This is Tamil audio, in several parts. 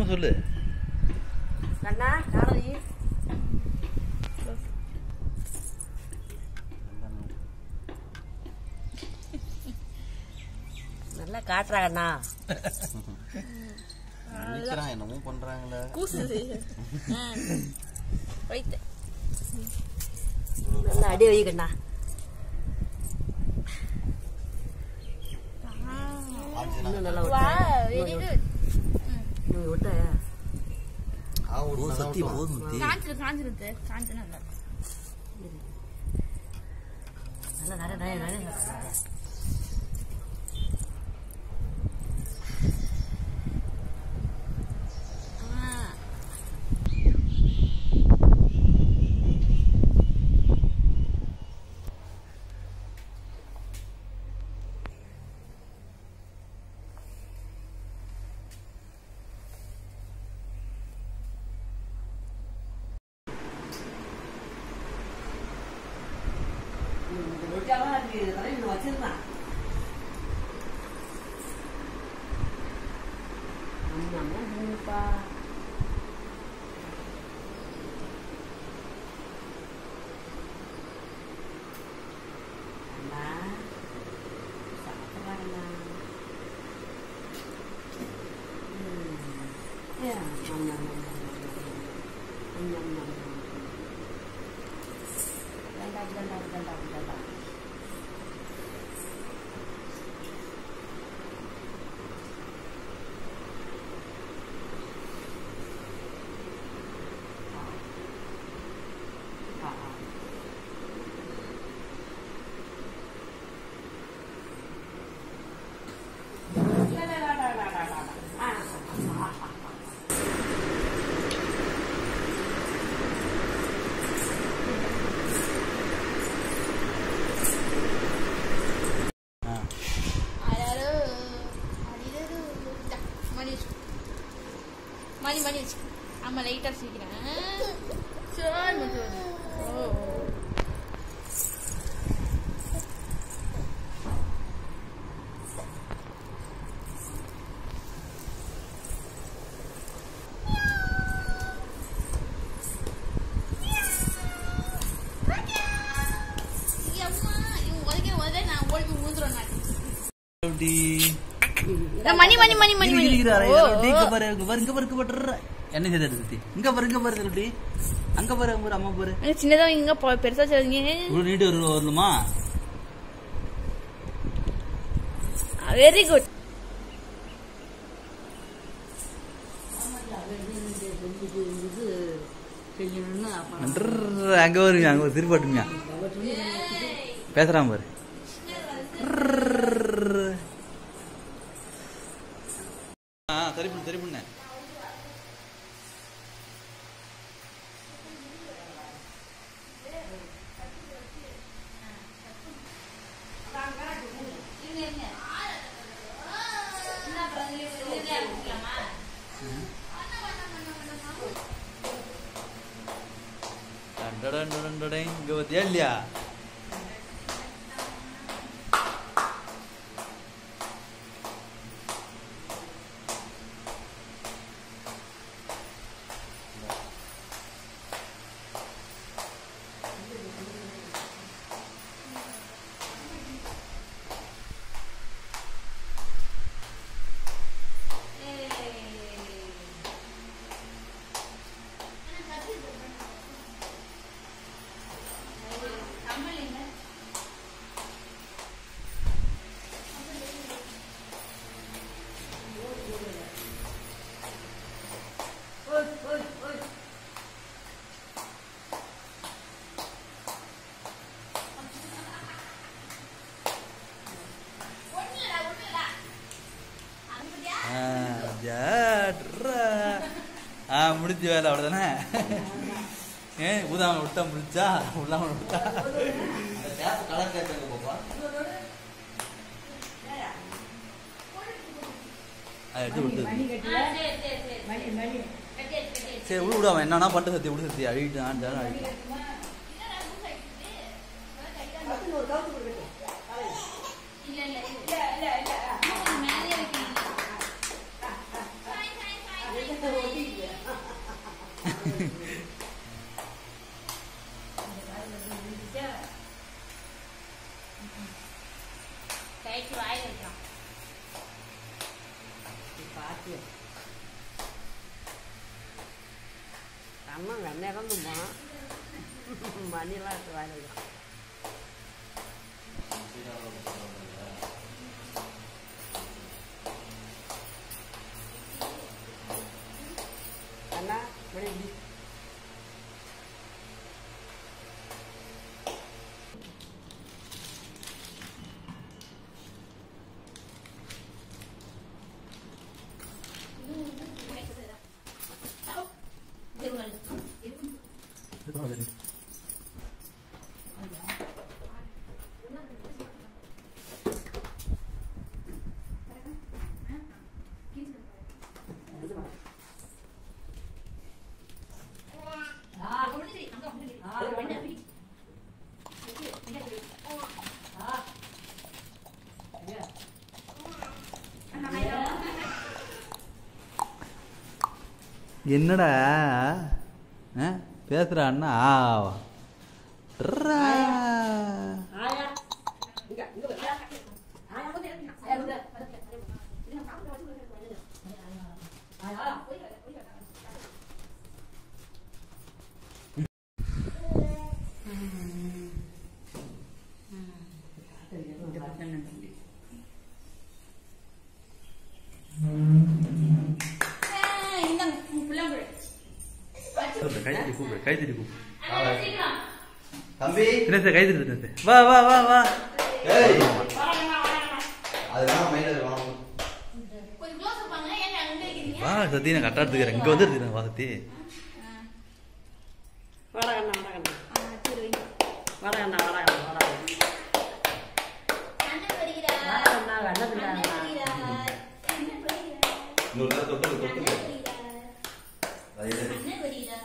என்னமோ சொல்லு கண்ணா காணி நல்லா காட்டுறா கண்ணா நினைக்கிறான் என்னமோ பண்றாங்களே கூசுது வைத்து நல்லா அடி வை கண்ணா இன்னும் நல்லா வா விட்டா வெரி குட் இன்னும் விட்டா ஓ சத்தி போதும் தீ காஞ்சிரு காஞ்சிருது காஞ்சு நல்லா நல்லா நிறைய நிறைய நிறைய வச்சிருந்தான் ஆமாப்பா அண்ணா சாப்பிட்றாங்கண்ணா வேண்டாம் வேண்டாம் வேண்டாம் வேண்டாம் அதாவது அடிதது மணி வச்சு மணி மணி வச்சு ஆமா லைட்டா சீக்கிறேன் சரி மச்சு ஓ அம்மா இவன் உதைக்கிற உதவி நான் ஓடி போய் ஊந்துருவேன் நான் எப்படி நான் மணி மணி மணி மணி மணி இருக்கிறாரா ஓ, எப்படி இங்க ஓ. பாரு இங்க பாரு இங்க பாரு இங்க பாரு என்ன செய்து எடுத்து இங்க பாரு இங்க பாரு எப்படி அங்க பாரு அங்க பாரு அம்மா பாரு அங்க சின்னதா இங்க போ- பெருசா சொல்லுங்க இவ்வளவு நீட்டு ஒரு வரணுமா வெரி குட் செய்யணும்னு அப்ப அன்றர், அங்க வருங்க அங்க ஒரு திருப்பாட்டுங்க பேசுறான் பாரு ஆ, சரி பண்ணு சரி பண்ணு டடடன் டடடன் டடடன். இங்க பாத்தியா இல்லையா ஆ, ஜாட்ரா. ஆ முடிஞ்சு வேலை அவ்வளோதானே ஏன் ஊதாம விட்டா முடிச்சா உள்ளாம விட்டா கலர் கேட்க பாப்பா அதை எடுத்து விட்டு சரி விடு விடாம என்னன்னா பண்ணிட்டு சத்தி விடு சத்தி அழிட்டு ஆண்டாலும் அழிட்டு இல்ல இல்ல இல்ல இல்ல இல்ல இல்ல மேலே வைக்கணும் வயிற்று வாயில் வைக்கலாம் பார்த்து அம்மா வெண்ணெய் தும்மா மணிலாம் எடுத்து வாயில் வைக்கலாம் அண்ணா மணி இப்படி என்னடா ஆ? பேசுற அண்ணா ஆவா ட்ரா. ஆயா இங்க இங்க வா. ஆயா வந்து ஆயா வந்து ஆயா இந்தாங்க புள்ளம்புழு கை தட்டி கூப்பிடு கை தட்டி கூப்பிடு சீக்கிரம் தம்பி தினேசே கை தட்டி தினேசே வா வா வா வா ஏய் அது வேணாம் மைண்ட் வேணாம் கொஞ்சம் க்ளோஸ் பாங்க ஏன் அங்க இருக்கீங்க வா சத்தி நான் கரெக்டாக எடுத்துக்கிறேன் இங்கே வந்து எடுத்துக்கிறேன் வா சத்தி வடகண்ணா வடகண்ணா ஆ, சரி வைங்க. வடகண்ணா வடகண்ணா வடகண்ணா அண்ணன் வருகிறார் வடகண்ணா வெண்ணெய் அண்ணன் தின்னாங்க வருகிறார் அண்ணன் வருகிறார் இன்னொரு தடவை தொட்டு அண்ணன் தொட்டு வருகிறார் ரைட் அண்ணன் வருகிறார்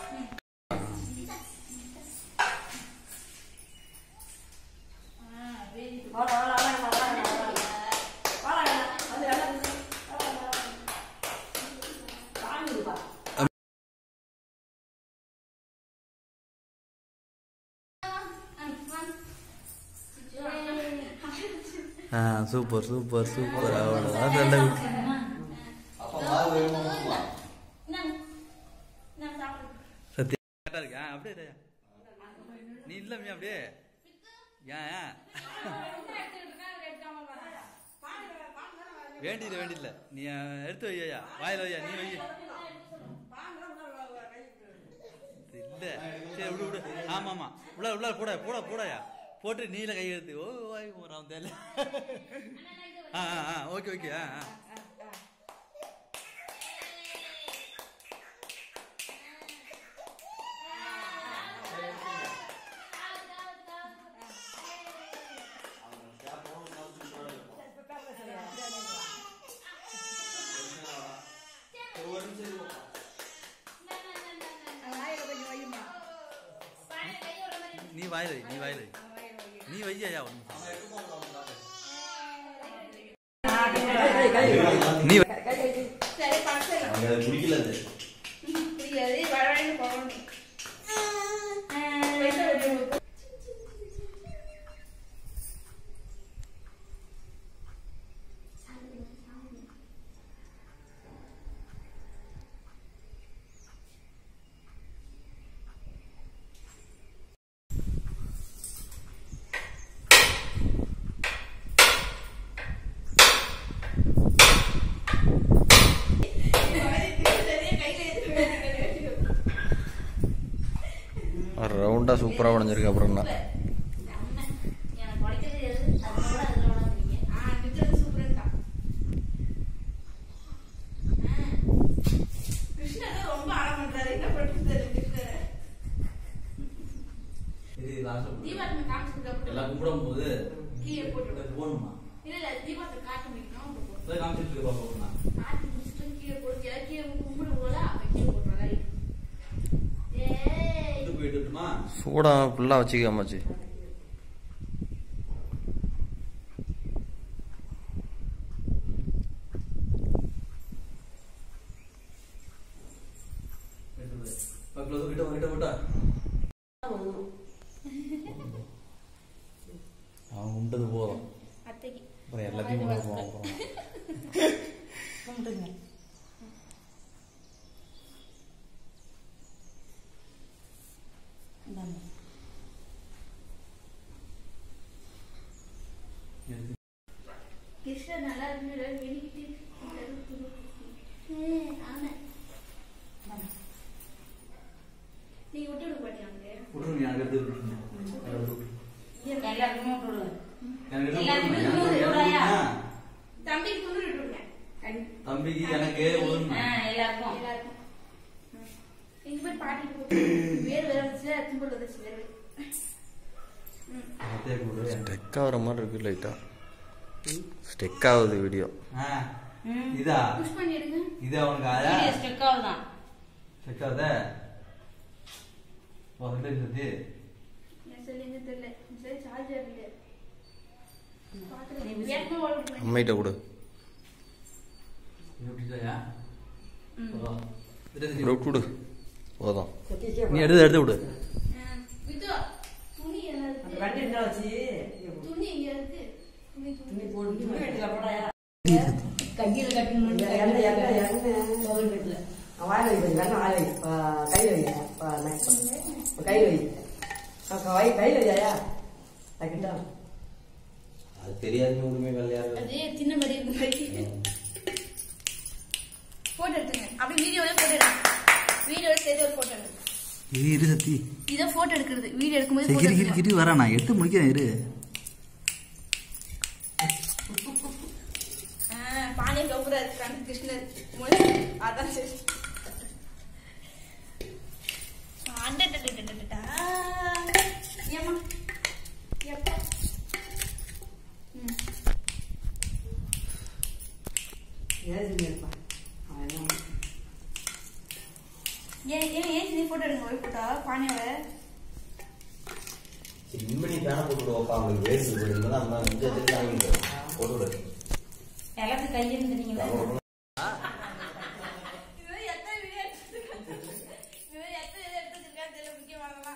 ஆ, very good. வட வட வடகண்ணா வடகண்ணா வடகண்ணா வந்து வெண்ணெய் தின்னு. வடகண்ணா வாங்குதுப்பா ஆ சூப்பர் சூப்பர் சூப்பர் அவ்வளோதான் நல்ல அப்ப மாவு வேணுமா ஊத்துமா? சத்தி கரெக்டாக இருக்கு ஆ அப்படியே இரு. நீ இல்லைமே அப்படியே ஏன் ஏன் வேண்டியது வேண்டியதில்ல நீ அஹ், எடுத்து வையா வாயில வையா நீ வை இல்ல சரி விடு விடு ஆமா ஆமா உள்ள உள்ள போட போட போடயா போட்டு நீல கை எடுத்து ஓ வாய் போறான் தெரியல ஆ ஆ ஆ ஓகே ஓகே ஆ ஆ நீ வாயில வை நீ வாயில வை நீ வையா ஒன்று நீ வை. சரி பழசரி அங்க அது குடிக்கல அது புரியாது வரவேன்னு போகணும் ரவுண்டா சூப்பரா உடஞ்சிருக்கு அப்புறம் என்ன எனக்கு படிக்கிறது எது அது கூட அதில் விடாதீங்க ஆ மிச்சது சூப்பரா கிருஷ்ணன் ரொம்ப அழ பண்றாரு என்ன பண்றது கிருஷ்ணன் இது லாஸ்ட் தீபாவளி காமிச்சு எல்லாம் கும்பிடும் போது கீழே போட்டு இது போகணுமா இல்ல இல்ல தீபாவளி காட்ட முடிக்கணும் அப்புறம் போட்டு. போய் காமிச்சிட்டு இருக்க பாப்பா காட்டி முடிச்சுட்டு கீழே போட்டு எல்லாம் கீழே கும்பிடு போல அப்ப கீழே போட்டுருவாங்க ஏய் இது போயிட்டு இருக்குமா சூடா ஃபுல்லா வச்சுக்காமச்சு பக்கத்துல கிட்ட கிட்ட விட்டா அவன் உண்டது போதும் அத்தை அத்தைக்கு அப்புறம் எல்லாத்தையும் கொண்டு போவோம் அப்புறம் கும்பிட்டுங்க இந்தாங்க கிருஷ்ணர் நல்லா இருந்து வெளிக்கிட்டு ஆமா நீங்க விட்டு விட மாட்டீங்க விட்ருங்க எனக்கு எடுத்து விட்ருங்க எனக்கு எடுத்து விட்ருங்க. எல்லாருக்குமே விட்டுடுங்க எனக்கு எடுத்து எல்லாருக்குமே விட்ருங்க. நூறு எனக்கு ரூபாயா? எடுத்து தம்பிக்கு துண்டு விட்டுருங்க தம்பிக்கு எனக்கு ஒன்று ஆ எல்லாருக்கும் எல்லாருக்கும் எங்க போய் பாட்டிட்டு போட்டு வேறு வேற வந்துச்சு தும்பல் வந்துச்சு வேறு ஸ்டெக் ஆகிற மாதிரி இருக்கு லைட்டாக ஸ்டெக் ஆகுது வீடியோ ஆ இதா புஷ் பண்ணி எடுங்க இது அவனுக்கு ஆயா வீடியோ ஸ்டெக் ஆகுதான் செக்காத வந்துட்டு சத்தி என் செல்லு எங்க தெரியல என் செல்லு சார்ஜர் இல்லை பாத்துக்கலாம் வேகமா ஓடி அம்மைகிட்ட கொடு எப்படிதாயா விட்டு விடு போதும் நீ எடுத்து எடுத்து விடு விட்டு துணி என்ன அந்த இருக்கு வண்டி இருந்தா வச்சு துணி எங்க இருக்கு துணி துணி துணி போடு துணி வெட்டில போடாயா கையில கட்டணும் எண்ணெய் எண்ணெய் எண்ணெய் கோவில் வீட்டுல வாயில் வை கொஞ்சம் எண்ணெய் வாயில் வை ப- கை வை ப- நை- கை வை அக்கா, வை கை வையா கிட்ட அது தெரியாது விடுமே கல்யாணம் அது சின்ன மாதிரி இருக்கு போட்டோ எடுத்துங்க அப்படி வீடியோல போட்டோ எடுங்க வீடியோல சேர்த்து ஒரு போட்டோ எடுங்க இரு இரு சத்தி இதை போட்டோ எடுக்கிறது வீடியோ எடுக்கும்போது சரி photo கிரி கிரி எடுக்கலாம். கிரி வரா நான் எடுத்து முடிக்கிறேன் இரு ஆ, பாண்டிய கௌரா இருக்காங்க கிருஷ்ணர் முழுசு. அதான் சரி அடடடடடடடா. ஏம்மா? எப்பா? ம். ஏன் செஞ்சிருப்பா அவன் என்ன ஏன் ஏன் ஏன் சின்ன போட்டோ எடுங்க ஒரு போட்டோ பாண்டியாவை சிம்மணி பேனை போட்டுடுவோப்பா அவங்களுக்கு வேஸ்ட் போடும்போது அந்த அஞ்சு அஞ்சு வாங்கிட்டு போட்டு விடு எல்லாத்துக்கும் கையிருந்துட்டீங்களா இவன் எத்தனை வீடியோ எடுத்துருக்கான் இவன் எத்தனை வீடியோ எடுத்துருக்கான்னு தெரியல முக்கியமானதான்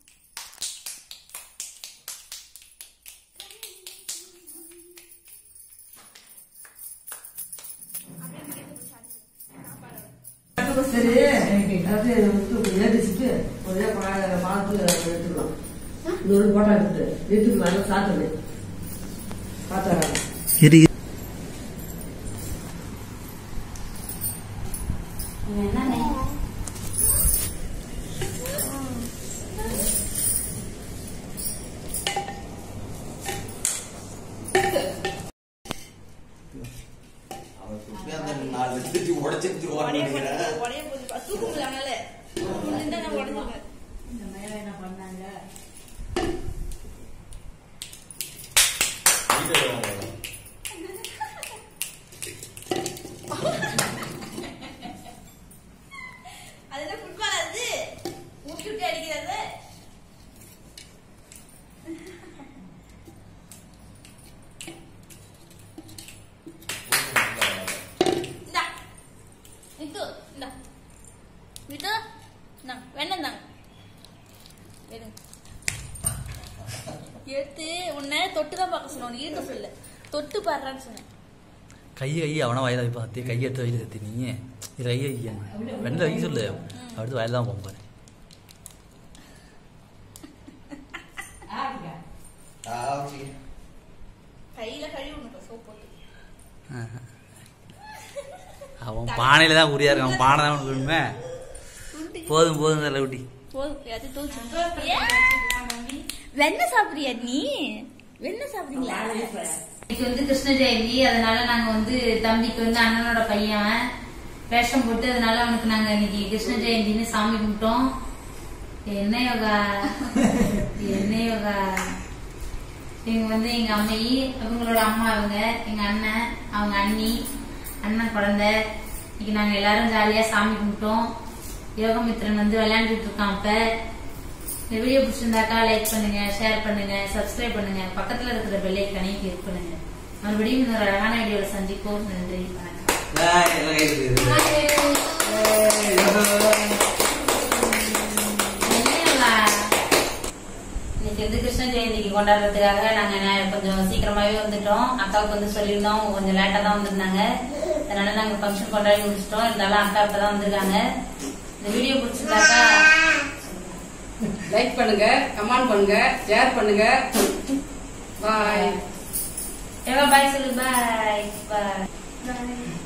சரி அது ஏற்றிச்சுட்டு ஒரே பார்த்து எடுத்துக்கலாம் நூறு போட்டோ எடுத்துட்டு வீட்டுக்கு நல்லா சாப்பிடுது பார்த்தா இரு என்னண்ணே அவன் சுற்றி அந்த நாலு லட்சத்தி உடச்சிட்டு உடைய போகுது உடைய போகுது தூக்க முடியல அதனால இருந்தா நான் உடஞ்சிருவேன் இந்த மேல என்ன பண்ணாங்க அதெல்லாம் ஃபுட்பால் அது ஊட்டி விட்டு அடிக்கிறது இந்தா நித்து இந்தா நித்து இந்தா வேண்டாம் தாங்க எடுங்க எடுத்து உன்னை தொட்டு தான் பார்க்க சொன்னேன் உனக்கு இருக்க சொல்ல தொட்டு பாடுறான்னு சொன்னேன் கை கை அவனை வயல வைப்பா சத்தி கை எடுத்து வயல சத்தி நீ இது கை வைக்க வெண்ணில் வைக்க சொல்லு அடுத்து வயல் தான் போகும் ஆடிக்கா கையில கழுவி விடணும் சோப் போட்டு அவன் பானையில தான் உரியா இருக்கான் பானை தான் உனக்கு வேணுமே போதும் போதும் தலை குட்டி போதும் எல்லாத்தையும் தோச்சு வெண்ணெய் சாப்பிடுறியா நீ வெண்ணெய் சாப்பிடுறீங்களா இன்னைக்கு வந்து கிருஷ்ண ஜெயந்தி அதனால நாங்க வந்து தம்பிக்கு வந்து அண்ணனோட பையன் வேஷம் போட்டு அதனால அவனுக்கு நாங்க இன்னைக்கு கிருஷ்ண ஜெயந்தின்னு சாமி கும்பிட்டோம் என்ன யோகா என்ன யோகா இவங்க வந்து எங்க அம்மையி அவங்களோட அம்மா அவங்க எங்க அண்ணன் அவங்க அண்ணி அண்ணன் குழந்தை இன்னைக்கு நாங்க எல்லாரும் ஜாலியா சாமி கும்பிட்டோம் யோகமித்ரன் வந்து விளையாண்டுட்டு இருக்கான் அப்ப இந்த வீடியோ பிடிச்சிருந்தாக்கா லைக் பண்ணுங்க ஷேர் பண்ணுங்க சப்ஸ்கிரைப் பண்ணுங்க பக்கத்துல இருக்கிற பெல் ஐக்கானையும் கிளிக் பண்ணுங்க மறுபடியும் இன்னொரு அழகான வீடியோல சந்திப்போம் நன்றி வணக்கம் என்ன யோகா? இன்னைக்கு வந்து கிருஷ்ண ஜெயந்திக்கு கொண்டாடுறதுக்காக நாங்க நே- கொஞ்சம் சீக்கிரமாவே வந்துட்டோம் அக்காவுக்கு வந்து சொல்லியிருந்தோம் அவங்க கொஞ்சம் லேட்டா தான் வந்திருந்தாங்க அதனால நாங்க ஃபங்க்ஷன் கொண்டாடி முடிச்சிட்டோம் இருந்தாலும் அக்கா இப்பதான் வந்திருக்காங்க இந்த வீடியோ பிடிச்சிருந்தாக்கா லைக் பண்ணுங்க கமெண்ட் பண்ணுங்க ஷேர் பண்ணுங்க பாய் ஏவா பாய் சொல்லு பாய் பாய் Bye.